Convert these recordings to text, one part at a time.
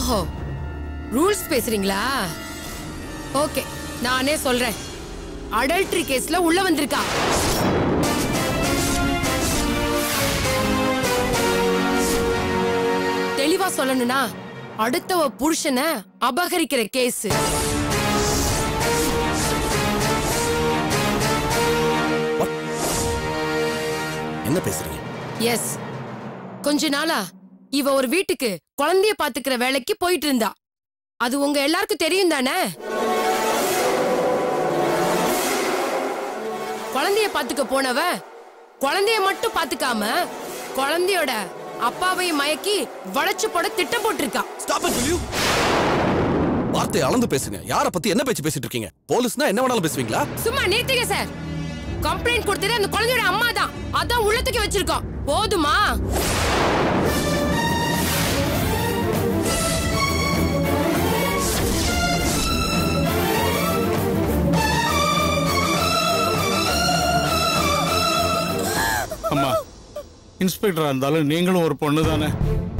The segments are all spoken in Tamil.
ஓஹோ ரூல்ஸ் பேசுறீங்களா ஓகே நானே சொல்றேன் அடல்ட்ரி கேஸ்ல உள்ள வந்திருக்கா தெளிவா சொல்லணும்னா அடுத்தவ புருஷனை அபகரிக்கிற கேஸ் என்ன பேசுறீங்க எஸ் கொஞ்ச நாளா இவ ஒரு வீட்டுக்கு குழந்தைய பாத்துக்கிற வேலைக்கு போயிட்டு இருந்தா அது உங்க எல்லாருக்கும் தெரியும் தானே குழந்தைய பாத்துக்க போனவ குழந்தைய மட்டும் பாத்துக்காம குழந்தையோட அப்பாவையும் மயக்கி வளைச்சு போட திட்டம் போட்டிருக்கா ஸ்டாப் இட் வில் யூ வார்த்தை அளந்து பேசுங்க யார பத்தி என்ன பேச்சு பேசிட்டு இருக்கீங்க போலீஸ்னா என்ன வேணாலும் பேசுவீங்களா சும்மா நிறுத்துங்க சார் கம்ப்ளைண்ட் கொடுத்தது அந்த குழந்தையோட அம்மா தான் அதான் உள்ளத்துக்கு வச்சிருக்கோம் போதுமா அம்மா இன்ஸ்பெக்டரா இருந்தாலும் நீங்களும் ஒரு பொண்ணு தானே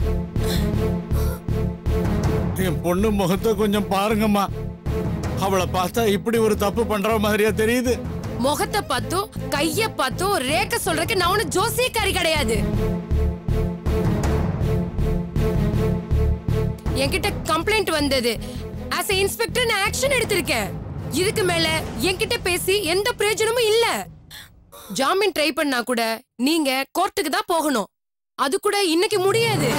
என் பொண்ணு முகத்தை கொஞ்சம் பாருங்கம்மா அவளை பார்த்தா இப்படி ஒரு தப்பு பண்ற மாதிரியா தெரியுது முகத்தை பார்த்தும் கைய பார்த்தும் ரேக்க சொல்றதுக்கு நான் ஒண்ணு ஜோசியக்காரி கிடையாது என்கிட்ட கம்ப்ளைண்ட் வந்தது ஆஸ் இன்ஸ்பெக்டர் நான் ஆக்ஷன் எடுத்திருக்கேன் இதுக்கு மேல என்கிட்ட பேசி எந்த பிரயோஜனமும் இல்ல ஜாமீன் ட்ரை பண்ணா கூட நீங்க கோர்ட்டுக்கு தான் போகணும் அது கூட இன்னைக்கு முடியாது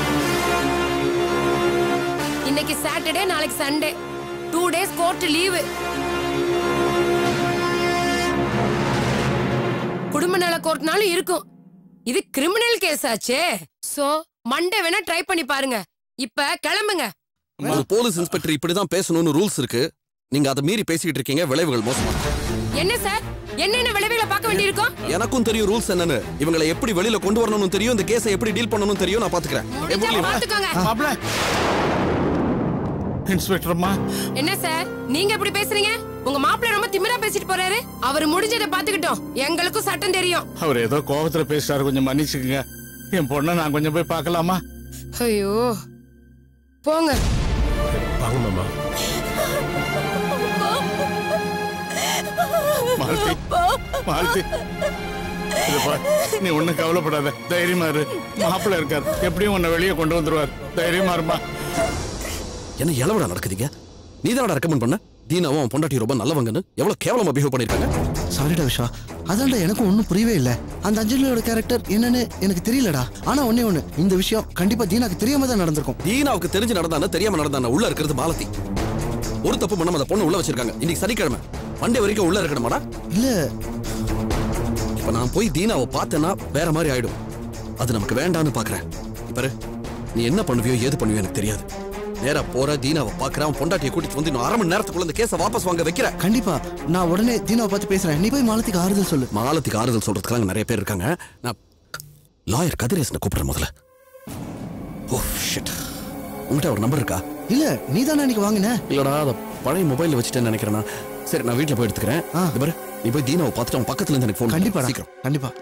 இன்னைக்கு சாட்டர்டே நாளைக்கு Sunday two days court leave குடும்ப நல கோர்ட்னாலும் இருக்கும் இது கிரிமினல் கேஸ் ஆச்சே சோ மண்டே வேணா ட்ரை பண்ணி பாருங்க இப்ப கிளம்புங்க ஒரு போலீஸ் இன்ஸ்பெக்டர் இப்படிதான் பேசணும்னு ரூல்ஸ் இருக்கு நீங்க அதை மீறி பேசிட்டு இருக்கீங்க விளைவுகள் மோசமா என்ன சார் என்னென்ன விளைவுகளை பார்க்க வேண்டியிருக்கும் எனக்கும் தெரியும் ரூல்ஸ் என்னன்னு இவங்களை எப்படி வெளியில கொண்டு வரணும்னு தெரியும் இந்த கேஸை எப்படி டீல் பண்ணணும்னு தெரியும் நான் பாத்துக்கிறேன் முடிஞ்சா எப்படி பாத்துக்கோங்க மாப்ள இன்ஸ்பெக்டர் அம்மா என்ன சார் நீங்க எப்படி பேசுறீங்க உங்க மாப்பிள்ளை ரொம்ப திமிரா பேசிட்டு போறாரு அவர் முடிஞ்சதை பாத்துக்கிட்டோம் எங்களுக்கும் சட்டம் தெரியும் அவர் ஏதோ கோபத்துல பேசுறாரு கொஞ்சம் மன்னிச்சுக்குங்க என் பொண்ணை நான் கொஞ்சம் போய் பார்க்கலாமா ஐயோ போங்க வாங்க மாமா மாலதி மாலதி இது பார், நீ ஒண்ணும் கவலைப்படாத தைரியமா இரு மாப்பிள்ளை இருக்கார் எப்படியும் உன்னை வெளியே கொண்டு வந்துருவார் தைரியமா இருமா என்ன இளவடா நடக்குதுங்க நீ தான் ரெக்கமெண்ட் பண்ண தீனாவும் அவன் பொண்டாட்டி ரொம்ப நல்லவங்கன்னு எவ்வளவு கேவலமா பிஹேவ் பண்ணிருக்காங்க சாரிடா விஷா அதான்டா எனக்கும் ஒன்றும் புரியவே இல்லை அந்த அஞ்சலியோட கேரக்டர் என்னன்னு எனக்கு தெரியலடா ஆனா ஒண்ணே ஒண்ணு இந்த விஷயம் கண்டிப்பா தீனாக்கு தெரியாம தான் நடந்திருக்கும் தீனாவுக்கு தெரிஞ்சு நடந்தானே தெரியாம நடந்தானே உள்ள இருக்கிறது மாலதி ஒரு தப்பு பண்ணாம அந்த பொண்ணு உள்ள வச்சிருக்காங்க இன்னைக்கு சனிக்கிழமை மண்டே வரைக்கும் உள்ள இருக்கணுமாடா இல்ல இப்ப நான் போய் தீனாவை பார்த்தேன்னா வேற மாதிரி ஆயிடும் அது நமக்கு வேண்டாம்னு பாக்குறேன் பாரு நீ என்ன பண்ணுவியோ ஏது பண்ணுவியோ எனக்கு தெரியாது நேரா போற தீனாவை பாக்குற அவன் பொண்டாட்டியை கூட்டிட்டு வந்து இன்னும் அரை மணி நேரத்துக்குள்ள இந்த கேஸை வாபஸ் வாங்க வைக்கிற கண்டிப்பா நான் உடனே தீனாவை பார்த்து பேசுறேன் நீ போய் மாலத்திக்கு ஆறுதல் சொல்லு மாலத்துக்கு ஆறுதல் சொல்றதுக்காக நிறைய பேர் இருக்காங்க நான் லாயர் கதிரேசனை கூப்பிடுறேன் முதல்ல ஓ ஷிட் உங்ககிட்ட ஒரு நம்பர் இருக்கா இல்ல நீ தானே அன்னைக்கு வாங்கின இல்லடா அதை பழைய மொபைல்ல வச்சுட்டேன்னு நினைக்கிறேன் நான். சரி நான் வீட்ல போய் எடுத்துக்கிறேன் ஆ. இது பாரு நீ போய் தீனாவை பார்த்துட்டு அவன் பக்கத்துல இருந்து எனக்கு ஃபோன் கண்டிப்பா சீக்கிரம் கண்டிப்பா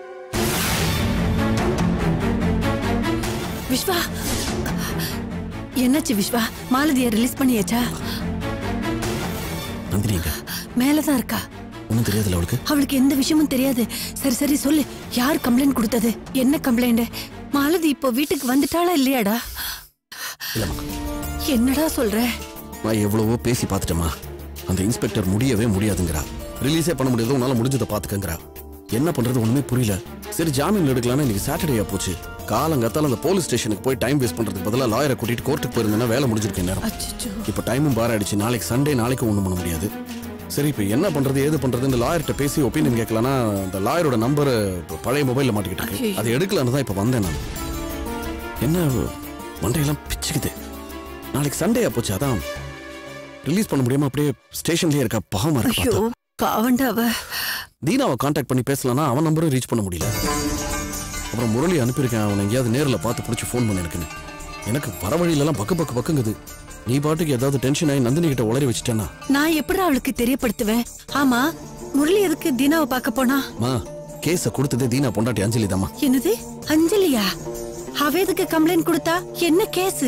விஸ்வா என்னாச்சு விஸ்வா மாலதிய ரிலீஸ் பண்ணியாச்சா நந்தினி எங்க மேலதான் இருக்கா ஒன்றும் தெரியாதுல்ல அவளுக்கு அவளுக்கு எந்த விஷயமும் தெரியாது சரி சரி சொல்லு யார் கம்ப்ளைண்ட் கொடுத்தது என்ன கம்ப்ளைண்ட் மாலதி இப்போ வீட்டுக்கு வந்துட்டாளா இல்லையாடா இல்லம்மா என்னடா சொல்ற நான் எவ்வளவோ பேசி பார்த்துட்டேம்மா அந்த இன்ஸ்பெக்டர் முடியவே முடியாதுங்கிறா ரிலீஸே பண்ண முடியாது உன்னால முடிஞ்சதை பார்த்துக்கங்கிறா என்ன பண்றது ஒண்ணுமே புரியல சரி ஜாமீன் எடுக்கலாம்னு இன்னைக்கு சாட்டர்டேயா போச்சு காலங்கத்தால அந்த போலீஸ் ஸ்டேஷனுக்கு போய் டைம் வேஸ்ட் பண்றதுக்கு பதிலாக லாயரை கூட்டிட்டு கோர்ட்டுக்கு போயிருந்தேன்னா வேலை முடிஞ்சிருக்கேன் நேரம் அச்சச்சோ. இப்போ டைமும் பார் ஆயிடுச்சு நாளைக்கு சண்டே நாளைக்கு ஒன்றும் பண்ண முடியாது சரி இப்போ என்ன பண்றது ஏது பண்றது இந்த லாயர்கிட்ட பேசி ஒப்பீனியன் கேட்கலாம்னா இந்த லாயரோட நம்பர் பழைய மொபைல்ல மாட்டிக்கிட்டு இருக்கு ஐயையோ. அதை எடுக்கலான்னு தான் இப்போ வந்தேன் நான் என்ன மண்டையெல்லாம் பிச்சுக்குது நாளைக்கு சண்டேயா போச்சு அதான் ரிலீஸ் பண்ண முடியாம அப்படியே ஸ்டேஷன்லயே இருக்க பாவமா இருக்கு ஐயோ பார்த்தா. பாவண்டா அவ தீனாவை காண்டாக்ட் பண்ணி பேசலாம்னா அவன் நம்பரும் ரீச் பண்ண முடியல அப்புறம் முரளி அனுப்பியிருக்கேன் அவனை எங்கேயாவது நேரில் பார்த்து பிடிச்சி ஃபோன் பண்ணிருக்குன்னு எனக்கு வர வழியிலலாம் பக்கு பக்கு பக்குங்குது நீ பாட்டுக்கு ஏதாவது டென்ஷன் ஆகி நந்தினி கிட்ட உளறி வச்சுட்டேன்னா நான் எப்படி அவளுக்கு தெரியப்படுத்துவேன் ஆமா முரளி எதுக்கு தீனாவை பார்க்க போனா மா கேஸை கொடுத்ததே தீனா பொண்டாட்டி அஞ்சலி தாம்மா என்னது அஞ்சலியா அவ எதுக்கு கம்ப்ளைண்ட் கொடுத்தா என்ன கேஸ்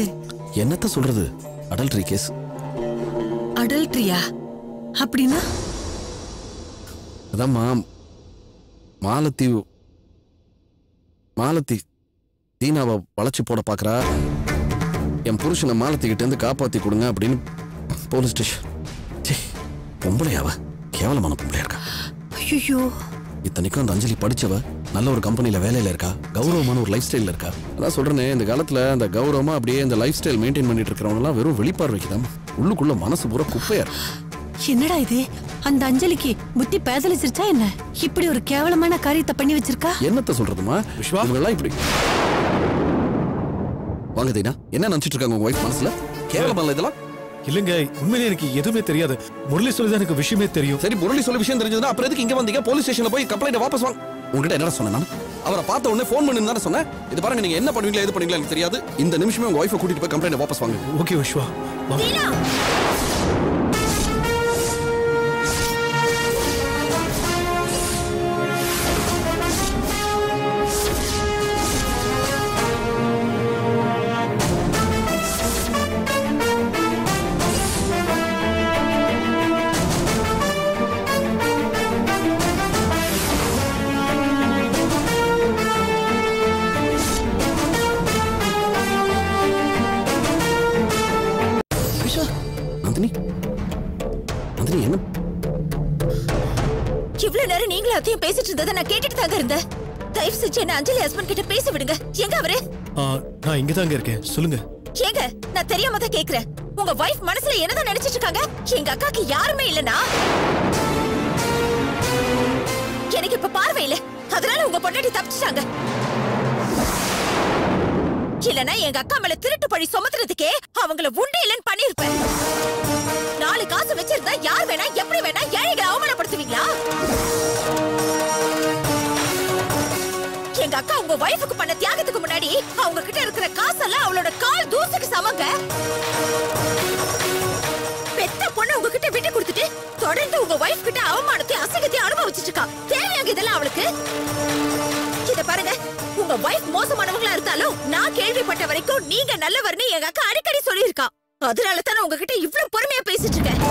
என்னத்த சொல்றது அடல்ட்ரி கேஸ் அடல்ட்ரியா அப்படின்னா அதாம்மா மாலத்தி மாலத்தி தீனாவை வளைச்சு போட பார்க்கறா என் புருஷனை மாலத்திக்கிட்ட இருந்து காப்பாத்தி கொடுங்க அப்படின்னு போலீஸ் ஸ்டேஷன் ச்சே, பொம்பளையாவ கேவலமான பொம்பளையா இருக்கா ஐயோ இத்தனைக்கும் அந்த அஞ்சலி படிச்சவ நல்ல ஒரு கம்பெனில வேலையில இருக்கா கௌரவமான ஒரு லைஃப் ஸ்டைல்ல இருக்கா அதான் சொல்றேனே இந்த காலத்துல அந்த கௌரவமா அப்படியே இந்த லைஃப் ஸ்டைல் மெயின்டைன் பண்ணிட்டு இருக்கிறவங்க எல்லாம் வெறும் வெளிப்பார்வைக்கு தான் உள்ளுக்குள்ள மனசு பூரா குப்பையா இருக்கு என்னடா இது அந்த அஞ்சலிக்கு புத்தி பேதலிச்சிருச்சா என்ன இப்படி ஒரு கேவலமான காரியத்தை பண்ணி வச்சிருக்கா என்னத்த சொல்றதுமா விஸ்வா? இவங்கெல்லாம் இப்படி வாங்க தீனா என்ன நினைச்சிட்டு இருக்காங்க உங்க ஒய்ஃப் மனசுல கேவலமா இதெல்லாம் இல்லங்க உண்மையிலே எனக்கு எதுவுமே தெரியாது முரளி சொல்லிதான் எனக்கு விஷயமே தெரியும் சரி முரளி சொல்ல விஷயம் தெரிஞ்சதுன்னா அப்புறம் எதுக்கு இங்க வந்தீங்க போலீஸ் ஸ்டேஷன்ல போய் கம்ப்ளைண்ட் வாபஸ் வாங்க உங்ககிட்ட என்ன சொன்னேன் நான் அவரை பார்த்த உடனே ஃபோன் பண்ணி தானே சொன்னேன் இது பாருங்க நீங்க என்ன பண்ணுவீங்களா எது பண்ணுவீங்களா எனக்கு தெரியாது இந்த நிமிஷமே உங்க ஒய்ஃபை கூட்டிட்டு போய் கம்ப்ளைண்ட் வாபஸ் வாங்க ஓகே விஸ்வா வாங்க. விஸ்வா நந்தினி நந்தினி என்ன இவ்வளவு நேரம் நீங்களும் அத்தையும் பேசிட்டு இருந்ததை நான் கேட்டுட்டு தாங்க இருந்தேன் தயவு செஞ்சு என்ன அஞ்சலி ஹஸ்பண்ட் கிட்ட பேச விடுங்க எங்க அவரு ஆ, நான் இங்க தாங்க இருக்கேன் சொல்லுங்க ஏங்க நான் தெரியாம தான் கேக்குறேன் உங்க வைஃப் மனசுல என்னதான் நினைச்சிட்டு இருக்காங்க எங்க அக்காக்கு யாருமே இல்லனா எனக்கு இப்ப பார்வை இல்ல அதனால உங்க பொண்டாட்டி தப்பிச்சிட்டாங்க இல்லனா எங்க அக்கா மேல திருட்டு பழி சுமத்துறதுக்கே அவங்கள உண்டு இல்லைன்னு பண்ணிருப்பேன் நாலு காசு வச்சிருந்தா யார் வேணா எப்படி வேணா ஏழைகளை அவமானப்படுத்துவீங்களா எங்க அக்கா உங்க வைஃபுக்கு பண்ண தியாகத்துக்கு முன்னாடி அவங்க கிட்ட இருக்கிற காசெல்லாம் அவளோட கால் தூசுக்கு சமங்க பெத்த பொண்ணு உங்ககிட்ட விட்டு கொடுத்துட்டு தொடர்ந்து உங்க வைஃப் கிட்ட அவமானத்தை அசகத்தை அனுபவிச்சிட்டு இருக்கா தேவையாங்க இதெல்லாம் அவளுக்கு இத பாருங்க உங்க வைஃப் மோசமானவங்களா இருந்தாலும் நான் கேள்விப்பட்ட வரைக்கும் நீங்க நல்லவர்னு எங்க அக்கா அடிக்கடி சொல்லியிருக்கா அதனால தான் உங்ககிட்ட இவ்ளோ பொறுமையா பேசிட்டு இருக்கேன்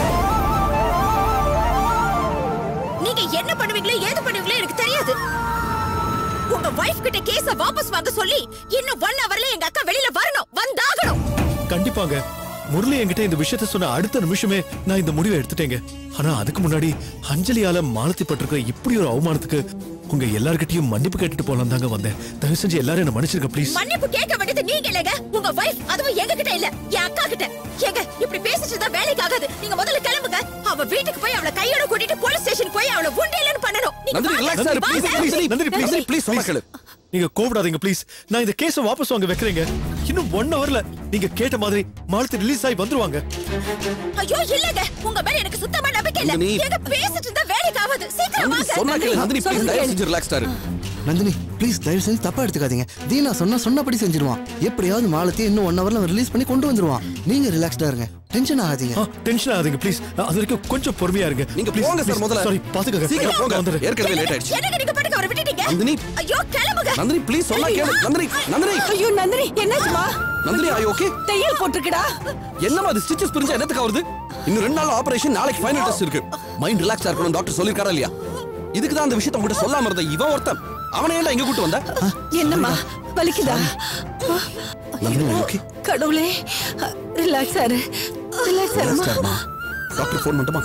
நீங்க என்ன பண்ணுவீங்களோ ஏது பண்ணுவீங்களோ எனக்கு தெரியாது உங்க வைஃப் கிட்ட கேஸ வாபஸ் வாங்க சொல்லி இன்னும் ஒன் ஹவர்ல எங்க அக்கா வெளியில வரணும் வந்தாகணும் கண்டிப்பாங்க முரளி என்கிட்ட இந்த விஷயத்த சொன்ன அடுத்த நிமிஷமே நான் இந்த முடிவை எடுத்துட்டேங்க ஆனா அதுக்கு முன்னாடி அஞ்சலியால மாலத்தி பட்டிருக்கிற இப்படி ஒரு அவமானத்துக்கு உங்க எல்லார்கிட்டயும் மன்னிப்பு கேட்டுட்டு போலாம் தாங்க வந்தேன் தயவு செஞ்சு எல்லாரும் என்ன மன்னிச்சிருக்க ப்ளீஸ் மன்னிப்பு கேட்க வேண்டியது நீங்க இல்லங்க உங்க வைஃப் அதுவும் எங்க கிட்ட இல்ல என் அக்கா கிட்ட ஏங்க இப்படி பேசிட்டு இருந்தா வேலைக்கு ஆகாது நீங்க முதல்ல கிளம்புங்க அவ வீட்டுக்கு போய் அவளை கையோட கூட்டிட்டு போலீஸ் ஸ்டேஷன் போய் அவளை உண்டியலன்னு பண்ணணும் நீங்க நந்தினி வாங்க. ரிலாக்ஸ் ஆரு ப்ளீஸ் வாங்க. Please Nandini, please. Nandini please சொன்னா கேளு நீங்க கோபப்படாதீங்க ப்ளீஸ் நான் இந்த கேஸ வாபஸ் வாங்க வைக்கிறேங்க இன்னும் ஒன் ஹவர்ல நீங்க கேட்ட மாதிரி மாலத்தி ரிலீஸ் ஆகி வந்துருவாங்க ஐயோ இல்லங்க உங்க மேல எனக்கு சுத்தமா நம்பிக்கை இல்ல நந்தினி. எங்க பேசிட்டு இருந்தா வேலைக்கு ஆகாது சீக்கிரம் நந்தினி சொன்னா வாங்க கேளு நந்தினி ப்ளீஸ் சொல்றது தயவு கேளு. செஞ்சு ரிலாக்ஸ் ஆரு நந்தினி ப்ளீஸ் தயவு செஞ்சு தப்பா எடுத்துக்காதீங்க தீனா சொன்னா சொன்னபடி செஞ்சிருவான் எப்படியாவது மாலத்தையும் இன்னும் ஒன் ஹவர்ல ரிலீஸ் பண்ணி கொண்டு வந்துருவான் நீங்க ரிலாக்ஸ்டா இருங்க டென்ஷன் ஆகாதீங்க டென்ஷன் ஆகாதீங்க ப்ளீஸ் அது வரைக்கும் கொஞ்சம் பொறுமையா இருங்க நீங்க போங்க சார் முதல்ல சாரி பாத்துக்கங்க சீக்கிரம் போங்க வந்துடுறேன். ஏற்கனவே லேட் ஆயிடுச்சு என்னங்க நீங்க பாட்டுக்கு அவரை விட்டுட்டீங்க நந்தினி. ஐயோ கிளம்புங்க நந்தினி ப்ளீஸ் சொன்னா கேளு நந்தினி நந்தினி ஐயோ நந்தினி என்னாச்சுமா நந்தினி ஆயோ ஓகே தையல் போட்டிருக்கடா என்னமா அது ஸ்டிச்சஸ் பிரிஞ்சா என்னத்துக்கு ஆகுது இன்னும் ரெண்டு நாள் ஆபரேஷன் நாளைக்கு ஃபைனல் டெஸ்ட் இருக்கு மைண்ட் ரிலாக்ஸா இருக்கணும் டாக்டர் சொல்லிருக்காரா இல்லையா இதுக்கு தான் அந்த விஷயத்தை உங்ககிட்ட சொல்லாம இருந்த இவன் ஒருத்தன் அவனை ஏன்டா எங்க கூட்டு வந்த என்னம்மா வலிக்குதா நந்தினி ஓகே கடவுளே ரிலாக்ஸ் ஆரு ரிலாக்ஸ் ஆருமா டாக்டர் ஃபோன் பண்ணட்டுமா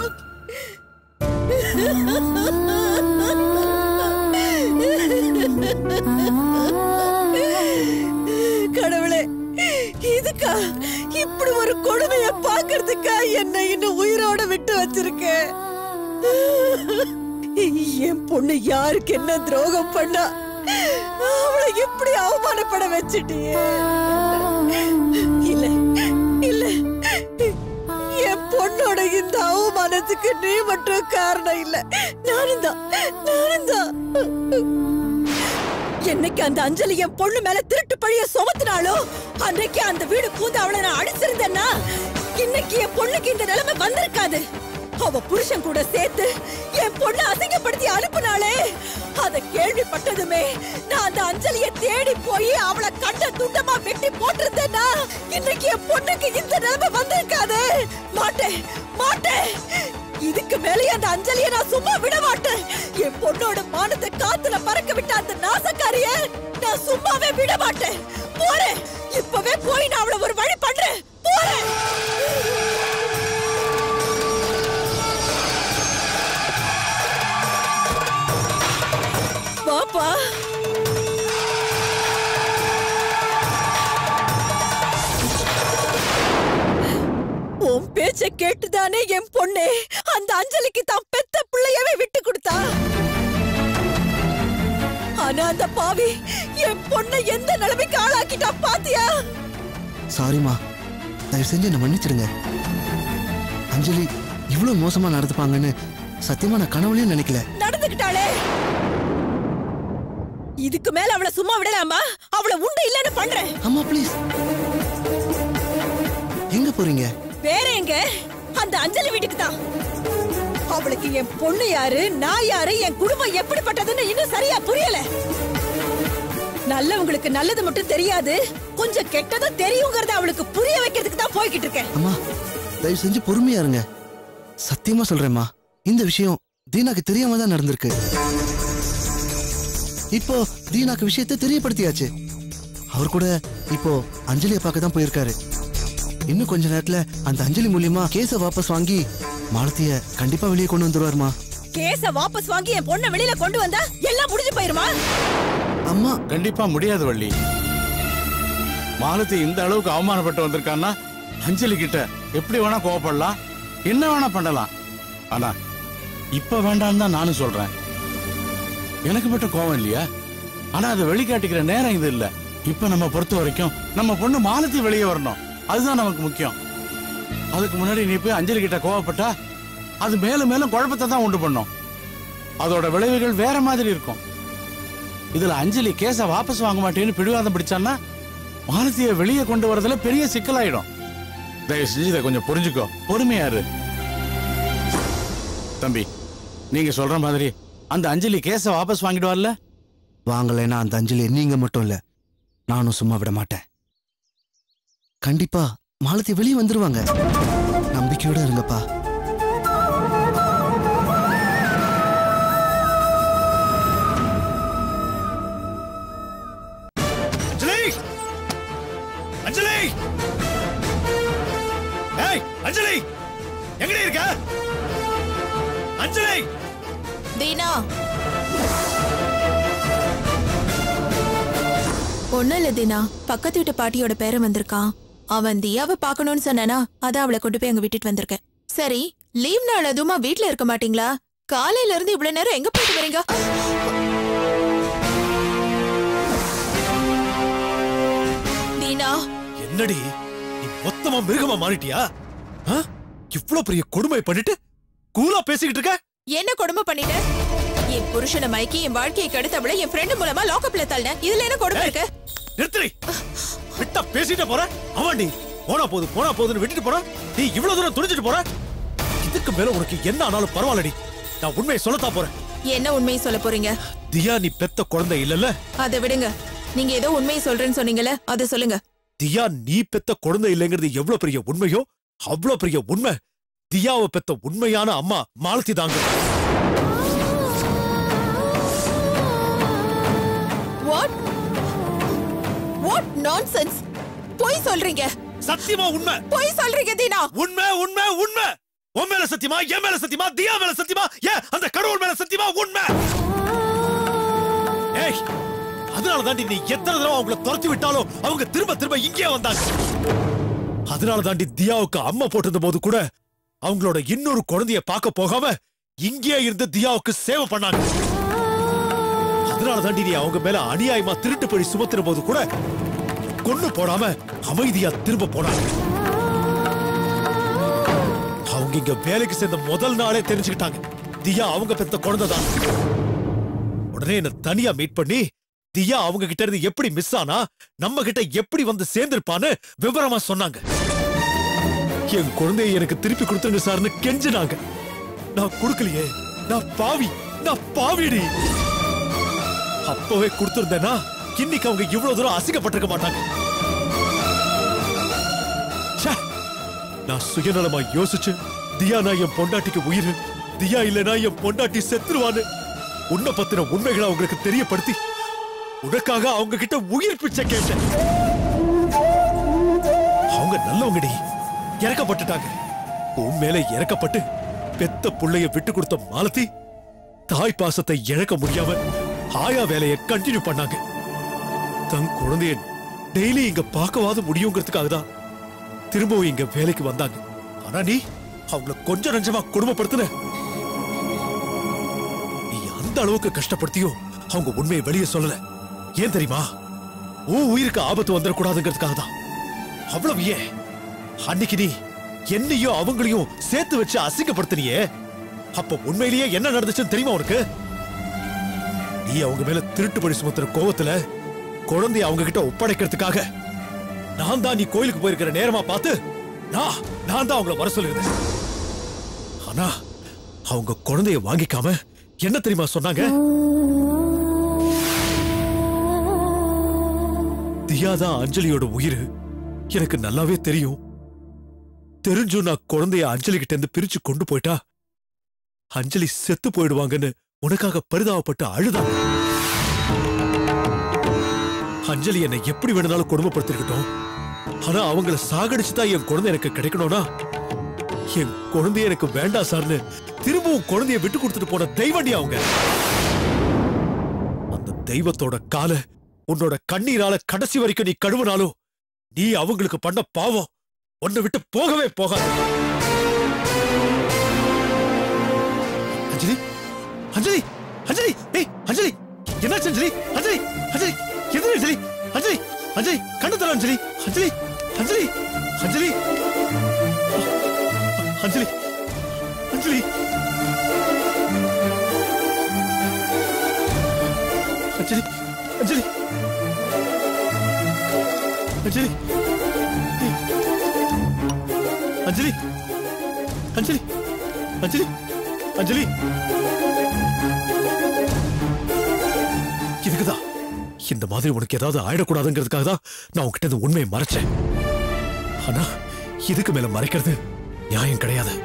கடவுளே இதுக்கா இப்படி ஒரு கொடுமைய பாக்குறதுக்கா என்ன இன்னும் உயிரோட விட்டு வச்சிருக்க என் பொண்ணு யாருக்கு என்ன துரோகம் பண்ணா அவளை இப்படி அவமானப்பட வச்சிட்டியே இல்ல இல்ல என் பொண்ணோட இந்த அவமானத்துக்கு நீ மட்டும் காரணம் இல்ல நானும் தான் நானும் தான் என்னைக்கு அந்த அஞ்சலி என் பொண்ணு மேல திருட்டு பழிய சுமத்தினாலோ அன்னைக்கு அந்த வீடு பூந்து அவளை நான் அடிச்சிருந்தேன்னா இன்னைக்கு என் பொண்ணுக்கு இந்த நிலைமை வந்திருக்காது அவ புருஷன் கூட சேர்த்து என் பொண்ணை அசிங்கப்படுத்தி அனுப்புனாளே அத கே கேள்விப்பட்டதுமே நான் அந்த அஞ்சலிய தேடி போய் அவளை கண்ட துண்டமா வெட்டி போட்டிருந்தேன்னா இன்னைக்கு என் பொண்ணுக்கு இந்த நிலைமை வந்திருக்காது மாட்டேன் மாட்டேன் இதுக்கு மேலே அந்த அஞ்சலிய நான் சும்மா விட மாட்டேன் என் பொண்ணோட மானத்தை காத்துல பறக்க விட்ட அந்த நாசக்காரிய நான் சும்மாவே விட மாட்டேன் போறேன் இப்பவே போய் நான் அவளை ஒரு வழி பண்றேன் போறேன் பாப்பா உன் பேச்ச கேட்டுதானே என் பொண்ணு அந்த அஞ்சலிக்கு தான் பெத்த பிள்ளையவே விட்டு கொடுத்தா ஆனா அந்த பாவி என் பொண்ணை எந்த நிலைமைக்கு ஆளாக்கிட்டா பாத்தியா சாரிம்மா தயவு செஞ்சு என்னை மன்னிச்சிடுங்க அஞ்சலி இவ்வளவு மோசமா நடந்துப்பாங்கன்னு சத்தியமா நான் கனவுலயும் நினைக்கல நடந்துக்கிட்டாளே இதுக்கு மேல அவளை சும்மா விடலாமா அவளை உண்டு இல்லன்னு பண்றேன் அம்மா ப்ளீஸ் எங்க போறீங்க வேற எங்க அந்த அஞ்சலி வீட்டுக்கு தான் அவளுக்கு என் பொண்ணு யாரு நான் யாரு என் குடும்பம் எப்படிப்பட்டதுன்னு இன்னும் சரியா புரியல நல்லவங்களுக்கு நல்லது மட்டும் தெரியாது கொஞ்சம் கெட்டதும் தெரியுங்கிறத அவளுக்கு புரிய வைக்கிறதுக்கு தான் போய்கிட்டு இருக்கேன் அம்மா தயவு செஞ்சு பொறுமையா இருங்க சத்தியமா சொல்றேம்மா இந்த விஷயம் தீனாக்கு தெரியாம தான் நடந்திருக்கு இப்போ தீனாக்கு விஷயத்தை தெரியப்படுத்தியாச்சு அவர் கூட இப்போ அஞ்சலியை பார்க்க தான் போயிருக்காரு இன்னும் கொஞ்ச நேரத்துல அந்த அஞ்சலி மூலியமா கேஸ வாபஸ் வாங்கி மாலத்திய கண்டிப்பா வெளியே கொண்டு வந்துருவாருமா கேஸ வாபஸ் வாங்கி என் பொண்ணை வெளியில கொண்டு வந்தா எல்லாம் முடிஞ்சு போயிருமா அம்மா கண்டிப்பா முடியாது வள்ளி மாலதி இந்த அளவுக்கு அவமானப்பட்டு வந்திருக்கான்னா அஞ்சலி கிட்ட எப்படி வேணா கோவப்படலாம் என்ன வேணா பண்ணலாம் ஆனா இப்ப வேண்டாம்னு தான் நானும் சொல்றேன் எனக்கு மட்டும் கோவம் இல்லையா ஆனா அதை வெளிக்காட்டிக்கிற நேரம் இது இல்ல இப்ப நம்ம பொறுத்த வரைக்கும் நம்ம பொண்ணு மாலத்தி வெளியே வரணும் அதுதான் நமக்கு முக்கியம் அதுக்கு முன்னாடி நீ போய் அஞ்சலி கிட்ட கோவப்பட்டா அது மேலும் மேலும் குழப்பத்தை தான் உண்டு பண்ணும் அதோட விளைவுகள் வேற மாதிரி இருக்கும் இதுல அஞ்சலி கேஸ வாபஸ் வாங்க மாட்டேன்னு பிடிவாதம் பிடிச்சான்னா மாலத்திய வெளியே கொண்டு வரதுல பெரிய சிக்கலாயிடும் தயவு செஞ்சு இதை கொஞ்சம் புரிஞ்சுக்கோ பொறுமையா இரு தம்பி நீங்க சொல்ற மாதிரி அந்த அஞ்சலி கேஸ வாபஸ் வாங்கிடுவார்ல வாங்கலைன்னா அந்த அஞ்சலி நீங்க மட்டும் இல்ல நானும் சும்மா விட மாட்டேன் கண்டிப்பா மாலத்தி வெளியே வந்துருவாங்க நம்பிக்கையோட இருங்கப்பா அஞ்சலி அஞ்சலி ஏய் அஞ்சலி எங்கடி இருக்க அஞ்சலி தீனா ஒண்ணும் இல்ல தீனா பக்கத்து வீட்டு பாட்டியோட பேரன் வந்திருக்கான் அவன் தியாவை பார்க்கணும்னு சொன்னானா அதான் அவளை கொண்டு போய் அங்க விட்டுட்டு வந்திருக்கேன் சரி லீவ் நாள் அதுவுமா வீட்ல இருக்க மாட்டீங்களா காலையில இருந்து இவ்வளவு நேரம் எங்க போயிட்டு வரீங்க தீனா என்னடி நீ மொத்தமா மிருகமா மாறிட்டியா ஆ? இவ்ளோ பெரிய கொடுமை பண்ணிட்டு கூலா பேசிக்கிட்டு இருக்க என்ன கொடுமை பண்ணிட்ட என் புருஷனை மயக்கி என் வாழ்க்கையை கெடுத்தவளை என் ஃப்ரெண்டு மூலமா லாக்கப்ல தள்ளன இதுல என்ன கொடுமை இருக்கு நிறுத்துறி விட்டா பேசிட்டு போற அவன் நீ போனா போது போனா போதுன்னு விட்டுட்டு போற நீ இவ்வளவு தூரம் துணிச்சிட்டு போற இதுக்கு மேல உனக்கு என்ன ஆனாலும் பரவாயில்லடி நான் உண்மையை சொல்லத்தான் போறேன் என்ன உண்மையை சொல்ல போறீங்க தியா நீ பெத்த குழந்தை இல்லல்ல அதை விடுங்க நீங்க ஏதோ உண்மையை சொல்றேன்னு சொன்னீங்கல்ல அதை சொல்லுங்க தியா நீ பெத்த குழந்தை இல்லைங்கிறது எவ்வளவு பெரிய உண்மையோ அவ்வளவு பெரிய உண்மை தியாவை பெத்த உண்மையான அம்மா மாலத்தி தாங்க வாட் வாட் நான்சென்ஸ் பொய் சொல்றீங்க சத்தியமா உண்மை பொய் சொல்றீங்க தீனா உண்மை உண்மை உண்மை உன் மேல சத்தியமா என் மேல சத்தியமா தியா மேல சத்தியமா ஏன் அந்த கடவுள் மேல சத்தியமா உண்மை ஏய் அதனால தாண்டி நீ எத்தனை தடவை அவங்கள துரத்தி விட்டாலும் அவங்க திரும்ப திரும்ப இங்கே வந்தாங்க அதனால தாண்டி தியாவுக்கு அம்மா போட்டிருந்த போது கூட அவங்களோட இன்னொரு குழந்தைய பார்க்க போகாம இங்கே இருந்து தியாவுக்கு சேவை பண்ணாங்க அதனால தாண்டி நீ அவங்க மேல அநியாயமா திருட்டு பழி சுமத்துற போது கூட கொன்னு போடாம அமைதியா திரும்ப போனாங்க அவங்க இங்க வேலைக்கு சேர்ந்த முதல் நாளே தெரிஞ்சுக்கிட்டாங்க தியா அவங்க பெத்த குழந்தை தான் உடனே என்ன தனியா மீட் பண்ணி தியா அவங்க கிட்ட இருந்து எப்படி மிஸ் ஆனா நம்ம கிட்ட எப்படி வந்து சேர்ந்திருப்பான்னு விவரமா சொன்னாங்க என் குழந்தையை எனக்கு திருப்பி கொடுத்துருங்க சார்னு கெஞ்சினாங்க நான் கொடுக்கலையே நான் பாவி நான் பாவிடி அப்பவே கொடுத்திருந்தேன்னா இன்னைக்கு அவங்க இவ்வளவு தூரம் அசிங்கப்பட்டிருக்க மாட்டாங்க ச்சே, நான் சுயநலமா யோசிச்சு தியா நான் என் பொண்டாட்டிக்கு உயிர் தியா இல்லனா என் பொண்டாட்டி செத்துருவான்னு உன்னை பத்தின உண்மைகளை அவங்களுக்கு தெரியப்படுத்தி உனக்காக அவங்க கிட்ட உயிர் பிச்சை கேட்டேன் அவங்க நல்லவங்கடி இறக்கப்பட்டுட்டாங்க உன் மேல இறக்கப்பட்டு பெத்த புள்ளைய விட்டு கொடுத்த மாலதி தாய் பாசத்தை இழக்க முடியாம ஆயா வேலையை கண்டினியூ பண்ணாங்க தன் குழந்தைய டெய்லி இங்க பார்க்கவாது முடியுங்கிறதுக்காக தான் திரும்பவும் இங்க வேலைக்கு வந்தாங்க ஆனா நீ அவங்கள கொஞ்சம் நஞ்சமா குடும்பப்படுத்தின நீ அந்த அளவுக்கு கஷ்டப்படுத்தியும் அவங்க உண்மையை வெளியே சொல்லல ஏன் தெரியுமா உன் உயிருக்கு ஆபத்து வந்துடக்கூடாதுங்கிறதுக்காக தான் அவ்வளவு ஏன் அன்னைக்கு நீ என்னையும் அவங்களையும் சேர்த்து வச்சு அசிங்கப்படுத்தினியே அப்ப உண்மையிலேயே என்ன நடந்துச்சுன்னு தெரியுமா உனக்கு நீ அவங்க மேல திருட்டு படி சுமத்துற கோவத்துல குழந்தைய அவங்க கிட்ட ஒப்படைக்கிறதுக்காக நான் தான் நீ கோயிலுக்கு போயிருக்கிற நேரமா பார்த்து நான் நான் தான் அவங்கள வர சொல்லிருந்தேன் ஆனா அவங்க குழந்தைய வாங்கிக்காம என்ன தெரியுமா சொன்னாங்க தியா தான் அஞ்சலியோட உயிர் எனக்கு நல்லாவே தெரியும் தெரிஞ்சும் நான் குழந்தைய அஞ்சலி கிட்ட இருந்து பிரிச்சு கொண்டு போயிட்டா அஞ்சலி செத்து போயிடுவாங்கன்னு உனக்காக பரிதாபப்பட்டு அழுதாங்க அஞ்சலி என்னை எப்படி வேணும்னாலும் கொடுமைப்படுத்திருக்கட்டும் ஆனா அவங்கள சாகடிச்சு தான் என் குழந்தை எனக்கு கிடைக்கணும்னா என் குழந்தைய எனக்கு வேண்டாம் சார்னு திரும்பவும் குழந்தைய விட்டு கொடுத்துட்டு போன தெய்வண்டி அவங்க அந்த தெய்வத்தோட கால உன்னோட கண்ணீரால கடைசி வரைக்கும் நீ கழுவுனாலும் நீ அவங்களுக்கு பண்ண பாவம் உன்னை விட்டு போகவே போகாது அஞ்சலி அஞ்சலி அஞ்சலி ஏய் அஞ்சலி என்னாச்சு அஞ்சலி அஞ்சலி அஞ்சலி எது அஞ்சலி அஞ்சலி அஞ்சலி கண்ணு தர அஞ்சலி அஞ்சலி அஞ்சலி அஞ்சலி அஞ்சலி அஞ்சலி அஞ்சலி அஞ்சலி அஞ்சலி அஞ்சலி அஞ்சலி அஞ்சலி அஞ்சலி இதுக்குதான் இந்த மாதிரி உனக்கு ஏதாவது ஆயிடக்கூடாதுங்கிறதுக்காக தான் நான் உன்கிட்ட இந்த உண்மையை மறைச்சேன் ஆனா இதுக்கு மேல மறைக்கிறது நியாயம் கிடையாது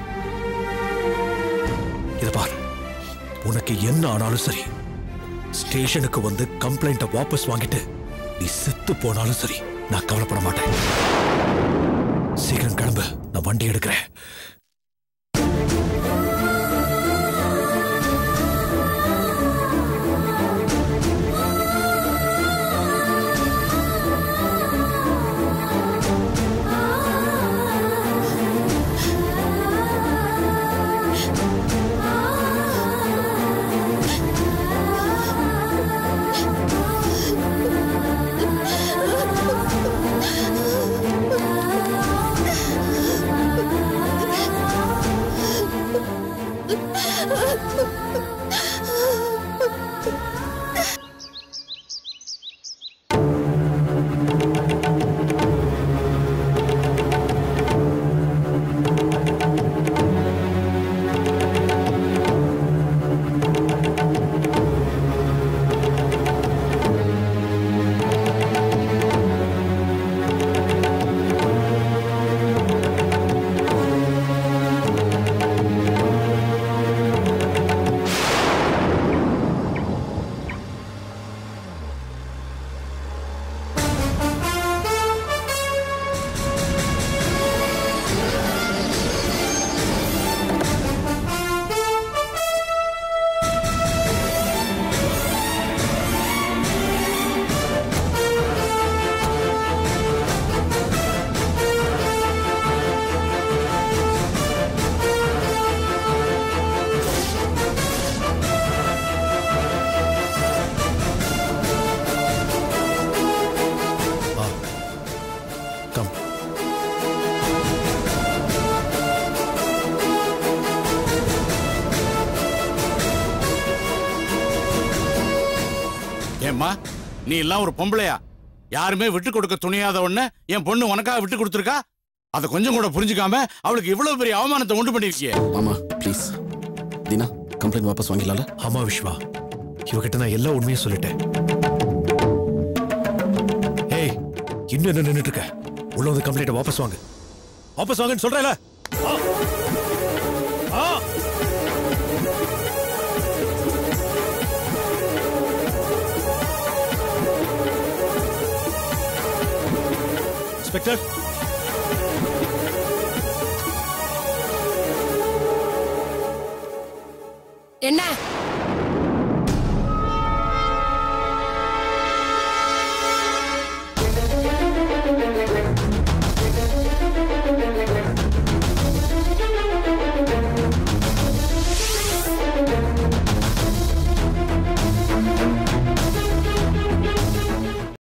இத பார் உனக்கு என்ன ஆனாலும் சரி ஸ்டேஷனுக்கு வந்து கம்ப்ளைண்ட வாபஸ் வாங்கிட்டு நீ செத்து போனாலும் சரி நான் கவலைப்பட மாட்டேன் சீக்கிரம் கிளம்பு நான் வண்டி எடுக்கிறேன் கம் ஏம்மா நீ எல்லாம் ஒரு பொம்பளையா யாருமே விட்டு கொடுக்க துணியாத ஒண்ணு என் பொண்ணு உனக்காக விட்டு கொடுத்துருக்கா அதை கொஞ்சம் கூட புரிஞ்சுக்காம அவளுக்கு இவ்வளவு பெரிய அவமானத்தை உண்டு பண்ணிருக்கியே மாமா ப்ளீஸ் தீனா கம்ப்ளைண்ட் வாபஸ் வாங்கிடலாம்ல ஆமா விஸ்வா இவகிட்ட நான் எல்லா உண்மையும் சொல்லிட்டேன் ஏய் இன்னும் என்ன நின்னுட்டு இருக்க உள்ள வந்து கம்ப்ளைண்ட் வாபஸ் வாங்க வாபஸ் வாங்கன்னு சொல்றேல இன்ஸ்பெக்டர் என்ன